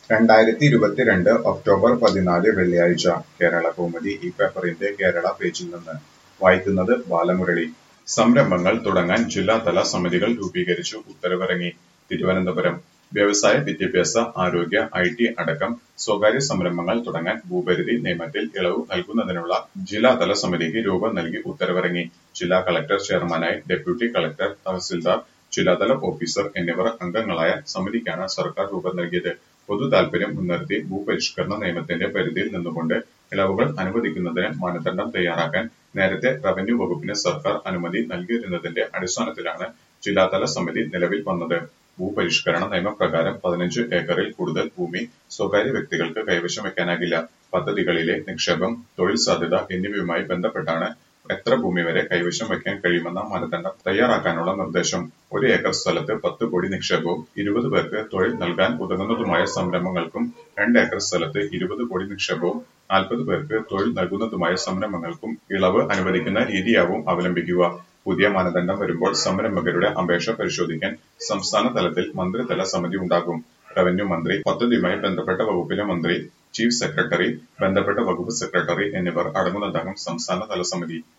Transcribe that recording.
രണ്ടായിരത്തി ഇരുപത്തിരണ്ട് ഒക്ടോബർ പതിനാല് വെള്ളിയാഴ്ച കേരളകൗമുദി ഈ പേപ്പറിന്റെ കേരള പേജിൽ നിന്ന് വായിക്കുന്നത് ബാലമുരളി സംരംഭങ്ങൾ തുടങ്ങാൻ ജില്ലാതല സമിതികൾ രൂപീകരിച്ചു ഉത്തരവിറങ്ങി തിരുവനന്തപുരം വ്യവസായ വിദ്യാഭ്യാസ ആരോഗ്യ ഐ ടി അടക്കം സ്വകാര്യ സംരംഭങ്ങൾ തുടങ്ങാൻ ഭൂപരിധി നിയമത്തിൽ ഇളവ് നൽകുന്നതിനുള്ള ജില്ലാതല സമിതിക്ക് രൂപം നൽകി ഉത്തരവിറങ്ങി ജില്ലാ കളക്ടർ ചെയർമാനായി ഡെപ്യൂട്ടി കളക്ടർ തഹസിൽദാർ ജില്ലാതല ഓഫീസർ എന്നിവർ അംഗങ്ങളായ സമിതിക്കാണ് സർക്കാർ രൂപം നൽകിയത് പൊതു താൽപര്യം മുൻനിർത്തി ഭൂപരിഷ്കരണ നിയമത്തിന്റെ പരിധിയിൽ നിന്നുകൊണ്ട് ഇളവുകൾ അനുവദിക്കുന്നതിന് മാനദണ്ഡം തയ്യാറാക്കാൻ നേരത്തെ റവന്യൂ വകുപ്പിന് സർക്കാർ അനുമതി നൽകിയിരുന്നതിന്റെ അടിസ്ഥാനത്തിലാണ് ജില്ലാതല സമിതി നിലവിൽ വന്നത് ഭൂപരിഷ്കരണ നിയമപ്രകാരം പതിനഞ്ച് ഏക്കറിൽ കൂടുതൽ ഭൂമി സ്വകാര്യ വ്യക്തികൾക്ക് കൈവശം വെക്കാനാകില്ല പദ്ധതികളിലെ നിക്ഷേപം തൊഴിൽ സാധ്യത എന്നിവയുമായി ബന്ധപ്പെട്ടാണ് എത്ര ഭൂമി വരെ കൈവശം വയ്ക്കാൻ കഴിയുമെന്ന മാനദണ്ഡം തയ്യാറാക്കാനുള്ള നിർദ്ദേശം ഒരു ഏക്കർ സ്ഥലത്ത് പത്ത് കോടി നിക്ഷേപവും ഇരുപത് പേർക്ക് തൊഴിൽ നൽകാൻ ഉതകുന്നതുമായ സംരംഭങ്ങൾക്കും രണ്ട് ഏക്കർ സ്ഥലത്ത് ഇരുപത് കോടി നിക്ഷേപവും നാൽപ്പത് പേർക്ക് തൊഴിൽ നൽകുന്നതുമായ സംരംഭങ്ങൾക്കും ഇളവ് അനുവദിക്കുന്ന രീതിയാവും അവലംബിക്കുക പുതിയ മാനദണ്ഡം വരുമ്പോൾ സംരംഭകരുടെ അപേക്ഷ പരിശോധിക്കാൻ സംസ്ഥാന തലത്തിൽ മന്ത്രിതല സമിതി ഉണ്ടാകും റവന്യൂ മന്ത്രി പദ്ധതിയുമായി ബന്ധപ്പെട്ട വകുപ്പിലെ മന്ത്രി ചീഫ് സെക്രട്ടറി ബന്ധപ്പെട്ട വകുപ്പ് സെക്രട്ടറി എന്നിവർ അടങ്ങുന്നതാകും സംസ്ഥാന തല സമിതി